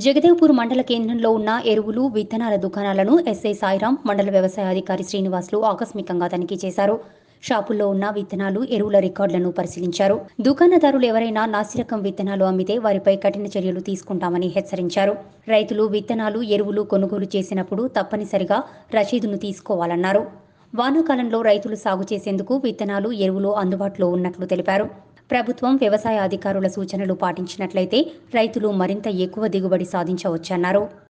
జగదేవ్పూర్ మండల కేంద్రంలో ఉన్న ఎరువులు విత్తనాల దుకాణాలను ఎస్ఐ సాయిరాం మండల వ్యవసాయ అధికారి శ్రీనివాసులు ఆకస్మికంగా తనిఖీ చేశారు షాపుల్లో ఉన్న విత్తనాలు ఎరువుల రికార్డులను పరిశీలించారు దుకాణదారులు ఎవరైనా నాసిరకం విత్తనాలు అమ్మితే వారిపై కఠిన చర్యలు తీసుకుంటామని హెచ్చరించారు రైతులు విత్తనాలు ఎరువులు కొనుగోలు చేసినప్పుడు తప్పనిసరిగా రసీదును తీసుకోవాలన్నారు వానాకాలంలో రైతులు సాగు చేసేందుకు విత్తనాలు ఎరువులు అందుబాటులో ఉన్నట్లు తెలిపారు ప్రభుత్వం వ్యవసాయ అధికారుల సూచనలు పాటించినట్లయితే రైతులు మరింత ఎక్కువ దిగుబడి సాధించవచ్చన్నారు